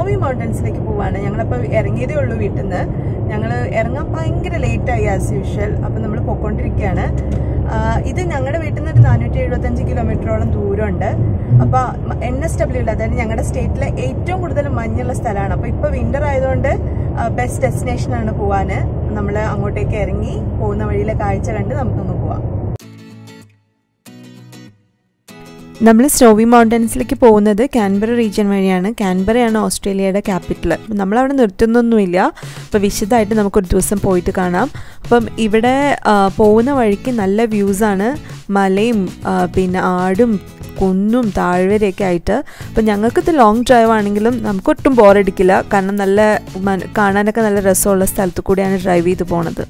snowy മൗണ്ടൻസിലേക്ക് പോവാണ് ഞങ്ങളപ്പോൾ ഇറങ്ങിയതേ ഉള്ളൂ വീട്ടിൽ നിന്ന് ഞങ്ങൾ ഇറങ്ങാൻ ഭയങ്കര ലേറ്റായി ആസ് യൂഷ്വൽ അപ്പം നമ്മൾ പോയിക്കൊണ്ടിരിക്കുകയാണ് ഇത് ഞങ്ങളുടെ വീട്ടിൽ നിന്ന് ഒരു നാനൂറ്റി എഴുപത്തഞ്ച് കിലോമീറ്ററോളം ദൂരമുണ്ട് അപ്പോൾ എൻ എസ് ഡബ്ല്യൂയിൽ അതായത് ഞങ്ങളുടെ സ്റ്റേറ്റിലെ ഏറ്റവും കൂടുതൽ മഞ്ഞുള്ള സ്ഥലമാണ് അപ്പോൾ ഇപ്പോൾ വിന്റർ ആയതുകൊണ്ട് ബെസ്റ്റ് ഡെസ്റ്റിനേഷൻ ആണ് പോവാൻ നമ്മൾ അങ്ങോട്ടേക്ക് ഇറങ്ങി പോകുന്ന വഴിയിലെ കാഴ്ച കണ്ട് നമുക്കൊന്ന് പോവാം നമ്മൾ സ്നോവി മൗണ്ടൻസിലേക്ക് പോകുന്നത് കാൻബറ റീജിയൻ വഴിയാണ് കാൻബറയാണ് ഓസ്ട്രേലിയയുടെ ക്യാപിറ്റൽ നമ്മളവിടെ നിർത്തുന്നൊന്നുമില്ല അപ്പോൾ വിശദമായിട്ട് നമുക്കൊരു ദിവസം പോയിട്ട് കാണാം അപ്പം ഇവിടെ പോകുന്ന വഴിക്ക് നല്ല വ്യൂസാണ് മലയും പിന്നെ ആടും കുന്നും താഴ്വരയൊക്കെ ആയിട്ട് അപ്പം ഞങ്ങൾക്കിത് ലോങ് ഡ്രൈവ് ആണെങ്കിലും നമുക്കൊട്ടും ബോറടിക്കില്ല കാരണം നല്ല കാണാനൊക്കെ നല്ല രസമുള്ള സ്ഥലത്ത് കൂടിയാണ് ഡ്രൈവ് ചെയ്ത് പോണത്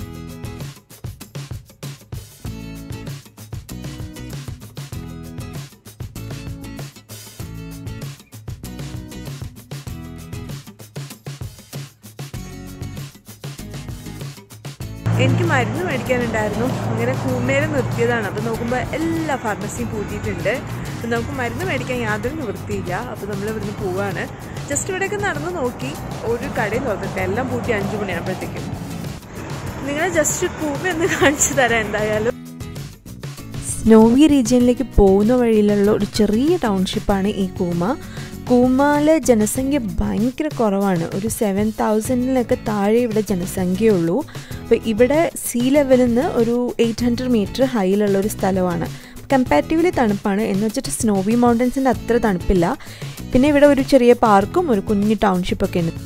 എനിക്ക് മരുന്ന് മേടിക്കാനുണ്ടായിരുന്നു അങ്ങനെ കൂമേരെ നിർത്തിയതാണ് അപ്പോൾ നോക്കുമ്പോൾ എല്ലാ ഫാർമസിയും പൂട്ടിയിട്ടുണ്ട് അപ്പോൾ നമുക്ക് മരുന്ന് മേടിക്കാൻ യാതൊരു നിവൃത്തിയില്ല അപ്പോൾ നമ്മൾ ഇവിടുന്ന് പോവാണ് ജസ്റ്റ് ഇവിടെയൊക്കെ നടന്ന് നോക്കി ഒരു കടയും തുറന്നിട്ട് എല്ലാം പൂട്ടി അഞ്ചു മണിയാകുമ്പോഴത്തേക്കും നിങ്ങളെ ജസ്റ്റ് കൂമ എന്ന് കാണിച്ചു തരാം എന്തായാലും സ്നോവി റീജിയനിലേക്ക് പോകുന്ന വഴിയിലുള്ള ഒരു ചെറിയ ടൗൺഷിപ്പാണ് ഈ കൂമ കൂമാലെ ജനസംഖ്യ ഭയങ്കര കുറവാണ് ഒരു സെവൻ തൗസൻഡിലൊക്കെ താഴെ ഇവിടെ ജനസംഖ്യയുള്ളൂ അപ്പോൾ ഇവിടെ സീ ലെവലിൽ നിന്ന് ഒരു എയ്റ്റ് ഹൺഡ്രഡ് മീറ്റർ ഹൈയിലുള്ള ഒരു സ്ഥലമാണ് കമ്പാരിറ്റീവ്ലി തണുപ്പാണ് എന്ന് വെച്ചിട്ട് സ്നോവി മൗണ്ടൻസിൻ്റെ അത്ര തണുപ്പില്ല പിന്നെ ഇവിടെ ഒരു ചെറിയ പാർക്കും ഒരു കുഞ്ഞു ടൗൺഷിപ്പൊക്കെ ഉണ്ട്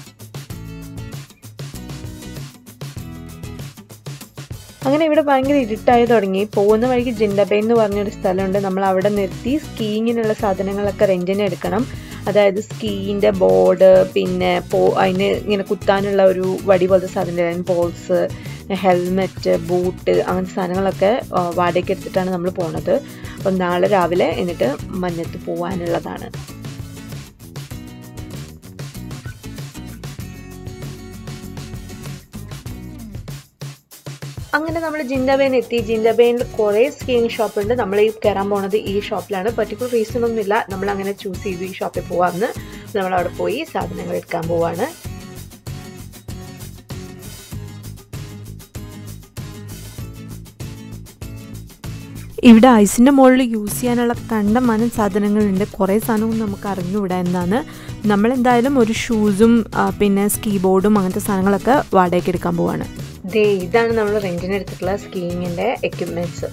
അങ്ങനെ ഇവിടെ ഭയങ്കര ഇരുട്ടായി തുടങ്ങി പോകുന്ന വഴിക്ക് ജിൻഡബൈ എന്ന് പറഞ്ഞൊരു സ്ഥലമുണ്ട് നമ്മൾ അവിടെ നിർത്തി സ്കീയിങ്ങിനുള്ള സാധനങ്ങളൊക്കെ റെൻറ്റിന് എടുക്കണം അതായത് സ്കീയിൻ്റെ ബോർഡ് പിന്നെ പോ അതിന് ഇങ്ങനെ കുത്താനുള്ള ഒരു വടി പോലത്തെ സാധനം ബോൾസ് ഹെൽമെറ്റ് ബൂട്ട് അങ്ങനത്തെ സാധനങ്ങളൊക്കെ വാടകയ്ക്ക് എടുത്തിട്ടാണ് നമ്മൾ പോണത് അപ്പം നാളെ രാവിലെ എന്നിട്ട് മഞ്ഞത്ത് പോകാനുള്ളതാണ് അങ്ങനെ നമ്മൾ ജിൻഡബേൻ എത്തി ജിൻഡബേനിൽ കുറേ സ്കീയിങ് ഷോപ്പ് ഉണ്ട് നമ്മൾ ഈ കയറാൻ പോണത് ഈ ഷോപ്പിലാണ് പെർട്ടിക്കുലർ റീസൺ ഒന്നുമില്ല നമ്മൾ അങ്ങനെ ചൂസ് ചെയ്തു ഈ ഷോപ്പിൽ പോവാമെന്ന് നമ്മൾ അവിടെ പോയി സാധനങ്ങൾ എടുക്കാൻ പോവാണ് ഇവിടെ ഐസിൻ്റെ മുകളിൽ യൂസ് ചെയ്യാനുള്ള കണ്ടമാനം സാധനങ്ങളുണ്ട് കുറേ സാധനവും നമുക്ക് അറിഞ്ഞുകൂടാ എന്നാണ് നമ്മളെന്തായാലും ഒരു ഷൂസും പിന്നെ സ്കീ ബോർഡും അങ്ങനത്തെ സാധനങ്ങളൊക്കെ വാടകയ്ക്ക് എടുക്കാൻ പോവാണ് ദേ ഇതാണ് നമ്മൾ റെൻറ്റിന് എടുത്തിട്ടുള്ള സ്കീയിങ്ങിൻ്റെ എക്യുപ്മെൻറ്റ്സ്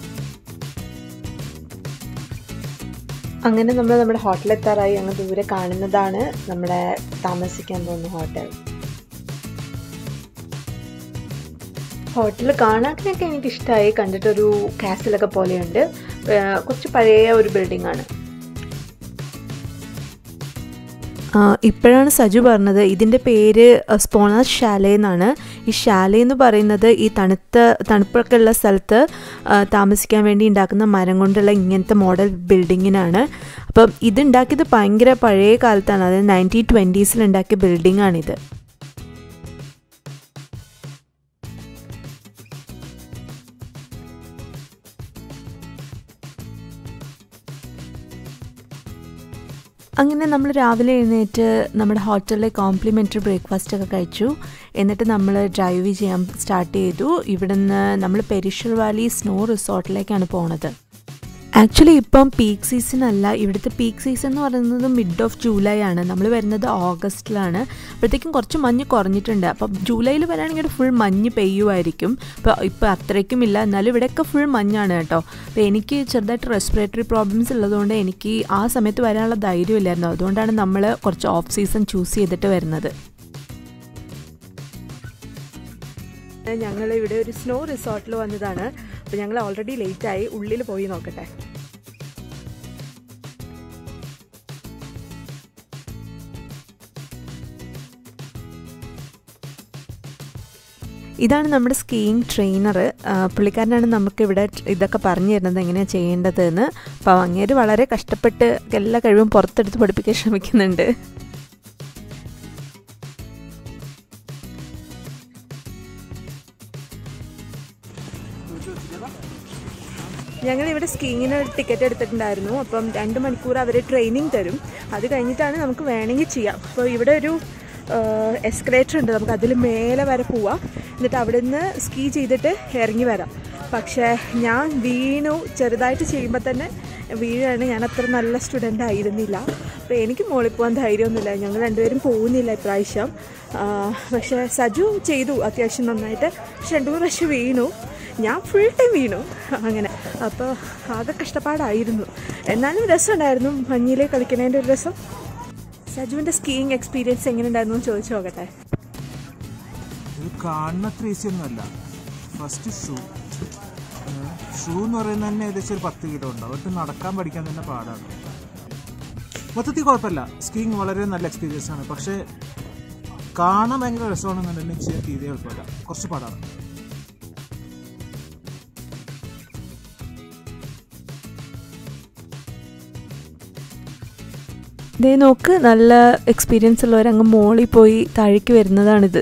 അങ്ങനെ നമ്മൾ നമ്മുടെ ഹോട്ടലെത്താറായി അങ്ങ് ദൂരെ കാണുന്നതാണ് നമ്മുടെ താമസിക്കാൻ പോകുന്ന ഹോട്ടൽ ഹോട്ടൽ കാണാനൊക്കെ എനിക്ക് ഇഷ്ടമായി കണ്ടിട്ടൊരു കാസിലൊക്കെ പോലെയുണ്ട് കുറച്ച് പഴയ ഒരു ബിൽഡിംഗ് ആണ് ഇപ്പോഴാണ് സജു പറഞ്ഞത് ഇതിൻ്റെ പേര് സ്പോണാസ് ഷാലെ എന്നാണ് ഈ ഷാലെ എന്ന് പറയുന്നത് ഈ തണുത്ത തണുപ്പൊക്കെ ഉള്ള സ്ഥലത്ത് താമസിക്കാൻ വേണ്ടി ഉണ്ടാക്കുന്ന മരം കൊണ്ടുള്ള ഇങ്ങനത്തെ മോഡൽ ബിൽഡിങ്ങിനാണ് അപ്പം ഇത് ഉണ്ടാക്കിയത് ഭയങ്കര പഴയ കാലത്താണ് അതായത് നയൻറ്റീൻ ട്വൻറ്റീസിൽ ഉണ്ടാക്കിയ ബിൽഡിംഗ് ആണിത് അങ്ങനെ നമ്മൾ രാവിലെ എഴുന്നേറ്റ് നമ്മുടെ ഹോട്ടലിലെ കോംപ്ലിമെൻ്ററി ബ്രേക്ക്ഫാസ്റ്റ് ഒക്കെ കഴിച്ചു എന്നിട്ട് നമ്മൾ ഡ്രൈവ് ചെയ്യാൻ സ്റ്റാർട്ട് ചെയ്തു ഇവിടുന്ന് നമ്മൾ പെരിഷർ വാലി സ്നോ റിസോർട്ടിലേക്കാണ് പോണത് ആക്ച്വലി ഇപ്പം പീക്ക് സീസൺ അല്ല ഇവിടുത്തെ പീക്ക് സീസൺ എന്ന് പറയുന്നത് മിഡ് ഓഫ് ജൂലൈ ആണ് നമ്മൾ വരുന്നത് ഓഗസ്റ്റിലാണ് അപ്പോഴത്തേക്കും കുറച്ച് മഞ്ഞ് കുറഞ്ഞിട്ടുണ്ട് അപ്പം ജൂലൈയിൽ വരാണെങ്കിൽ ഫുൾ മഞ്ഞ് പെയ്യുമായിരിക്കും അപ്പോൾ ഇപ്പോൾ അത്രയ്ക്കും ഇല്ല എന്നാലും ഇവിടെയൊക്കെ ഫുൾ മഞ്ഞാണ് കേട്ടോ അപ്പോൾ എനിക്ക് ചെറുതായിട്ട് റെസ്പിറേറ്ററി പ്രോബ്ലംസ് ഉള്ളതുകൊണ്ട് എനിക്ക് ആ സമയത്ത് വരാനുള്ള ധൈര്യമില്ലായിരുന്നു അതുകൊണ്ടാണ് നമ്മൾ കുറച്ച് ഓഫ് സീസൺ ചൂസ് ചെയ്തിട്ട് വരുന്നത് ഞങ്ങൾ ഇവിടെ ഒരു സ്നോ റിസോർട്ടിൽ വന്നതാണ് അപ്പോൾ ഞങ്ങൾ ഓൾറെഡി ലേറ്റായി ഉള്ളിൽ പോയി നോക്കട്ടെ ഇതാണ് നമ്മുടെ സ്കീയിങ് ട്രെയിനർ പുള്ളിക്കാരനാണ് നമുക്കിവിടെ ഇതൊക്കെ പറഞ്ഞു തരുന്നത് എങ്ങനെയാണ് ചെയ്യേണ്ടതെന്ന് അപ്പോൾ അങ്ങേര് വളരെ കഷ്ടപ്പെട്ട് എല്ലാ കഴിവും പുറത്തെടുത്ത് പഠിപ്പിക്കാൻ ശ്രമിക്കുന്നുണ്ട് ഞങ്ങൾ ഇവിടെ സ്കീയിങ്ങിന് ടിക്കറ്റ് എടുത്തിട്ടുണ്ടായിരുന്നു അപ്പം രണ്ട് മണിക്കൂർ അവർ ട്രെയിനിങ് തരും അത് കഴിഞ്ഞിട്ടാണ് നമുക്ക് വേണമെങ്കിൽ ചെയ്യാം അപ്പോൾ ഇവിടെ ഒരു എസ്കലേറ്റർ ഉണ്ട് നമുക്ക് അതിൽ മേലെ വരെ പോവാം എന്നിട്ട് അവിടെ നിന്ന് സ്കീ ചെയ്തിട്ട് ഇറങ്ങി വരാം പക്ഷേ ഞാൻ വീണു ചെറുതായിട്ട് ചെയ്യുമ്പോൾ തന്നെ വീഴാണ് ഞാൻ അത്ര നല്ല സ്റ്റുഡൻ്റ് ആയിരുന്നില്ല അപ്പോൾ എനിക്ക് മുകളിൽ പോകാൻ ധൈര്യമൊന്നുമില്ല ഞങ്ങൾ രണ്ടുപേരും പോകുന്നില്ല ഇപ്രാവശ്യം ആ, പക്ഷേ സജു ചെയ്തു അത്യാവശ്യം നന്നായിട്ട് പക്ഷെ രണ്ടു മൂന്ന് പ്രാവശ്യം വീണു ഞാൻ ഫുൾ ടൈം വീണു അങ്ങനെ അപ്പോൾ ആകെ കഷ്ടപ്പാടായിരുന്നു എന്നാലും രസമുണ്ടായിരുന്നു മഞ്ഞിൽ കളിക്കണതിൻ്റെ ഒരു രസം സജുവിൻ്റെ സ്കീയിങ് എക്സ്പീരിയൻസ് എങ്ങനെ ഉണ്ടായിരുന്നു എന്ന് ചോദിച്ചു നോക്കട്ടെ ഇത് കാണുന്നത്ര ഈസി ഒന്നുമല്ല ഫസ്റ്റ് ഷൂ ഷൂ എന്ന് പറയുന്നത് തന്നെ ഏകദേശം ഒരു പത്ത് കിലോ ഉണ്ടാവും ഒട്ട് നടക്കാൻ പഠിക്കാൻ തന്നെ പാടാണ് മൊത്തത്തിൽ കുഴപ്പമില്ല സ്കീയിങ് വളരെ നല്ല എക്സ്പീരിയൻസ് ആണ് പക്ഷേ കാണാൻ ഭയങ്കര രസമാണെന്നുണ്ടെങ്കിൽ ചെയ്യാൻ തീരെ എളുപ്പമല്ല കുറച്ച് പാടാണ് ഇതേ നോക്ക് നല്ല എക്സ്പീരിയൻസ് ഉള്ളവർ അങ്ങ് മോളിൽ പോയി താഴേക്ക് വരുന്നതാണിത്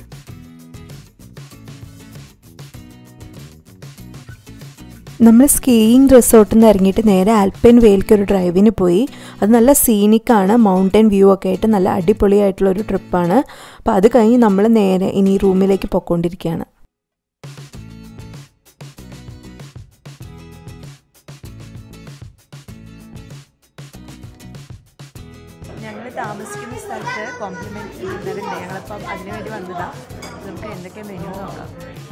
നമ്മൾ സ്കീയിങ് റിസോർട്ടിൽ നിന്ന് ഇറങ്ങിയിട്ട് നേരെ ആൽപ്പൈൻ വേലിക്ക് ഒരു ഡ്രൈവിന് പോയി അത് നല്ല സീനിക്കാണ് മൗണ്ടൻ വ്യൂ ഒക്കെ ആയിട്ട് നല്ല അടിപൊളിയായിട്ടുള്ള ഒരു ട്രിപ്പാണ് അപ്പോൾ അത് കഴിഞ്ഞ് നമ്മൾ നേരെ ഇനി റൂമിലേക്ക് പൊയ്ക്കൊണ്ടിരിക്കുകയാണ് ഞങ്ങൾ താമസിക്കുന്ന സ്ഥലത്ത് കോംപ്ലിമെൻ്ററി ഡിന്നർ ഉണ്ട് ഞങ്ങളിപ്പം അതിനു വേണ്ടി വന്നതാണ് നമുക്ക് എന്തൊക്കെ മെനു നോക്കാം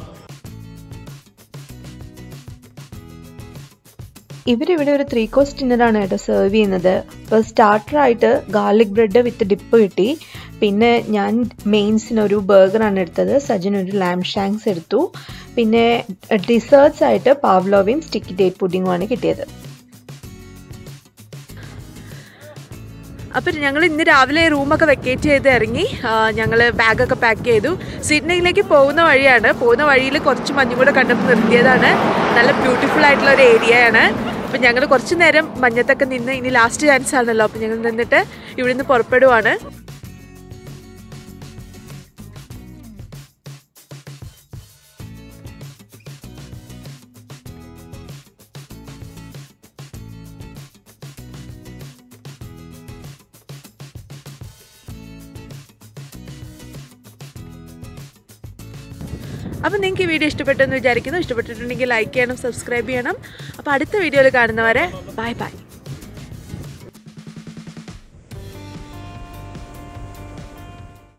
ഇവരിവിടെ ഒരു ത്രീ കോഴ്സ് ഡിന്നറാണ് കേട്ടോ സെർവ് ചെയ്യുന്നത് ഇപ്പോൾ സ്റ്റാർട്ടറായിട്ട് ഗാർലിക് ബ്രെഡ് വിത്ത് ഡിപ്പ് കിട്ടി പിന്നെ ഞാൻ മെയിൻസിന് ഒരു ബർഗറാണ് എടുത്തത് സജിൻ ഒരു ലാം ഷാങ്ക്സ് എടുത്തു പിന്നെ ഡിസേർട്സ് ആയിട്ട് പാവ്ലോവയും സ്റ്റിക്കി ഡേറ്റ് പുഡിങ്ങുമാണ് കിട്ടിയത് അപ്പം ഞങ്ങൾ ഇന്ന് രാവിലെ റൂമൊക്കെ വെക്കേറ്റ് ചെയ്ത് ഇറങ്ങി ഞങ്ങൾ ബാഗൊക്കെ പാക്ക് ചെയ്തു സിഡ്നിയിലേക്ക് പോകുന്ന വഴിയാണ് പോകുന്ന വഴിയിൽ കുറച്ച് മഞ്ഞും കൂടെ കണ്ടപ്പോൾ നിർത്തിയതാണ് നല്ല ബ്യൂട്ടിഫുൾ ആയിട്ടുള്ള ഒരു ഏരിയയാണ് അപ്പം ഞങ്ങൾ കുറച്ച് നേരം മഞ്ഞത്തൊക്കെ നിന്ന് ഇനി ലാസ്റ്റ് ചാൻസ് ആണല്ലോ അപ്പം ഞങ്ങൾ നിന്നിട്ട് ഇവിടുന്ന് പുറപ്പെടുവാണ് അപ്പം നിങ്ങൾക്ക് ഈ വീഡിയോ ഇഷ്ടപ്പെട്ടെന്ന് വിചാരിക്കുന്നു ഇഷ്ടപ്പെട്ടിട്ടുണ്ടെങ്കിൽ ലൈക്ക് ചെയ്യണം സബ്സ്ക്രൈബ് ചെയ്യണം അപ്പോൾ അടുത്ത വീഡിയോയിൽ കാണുന്നവരെ ബൈ ബൈ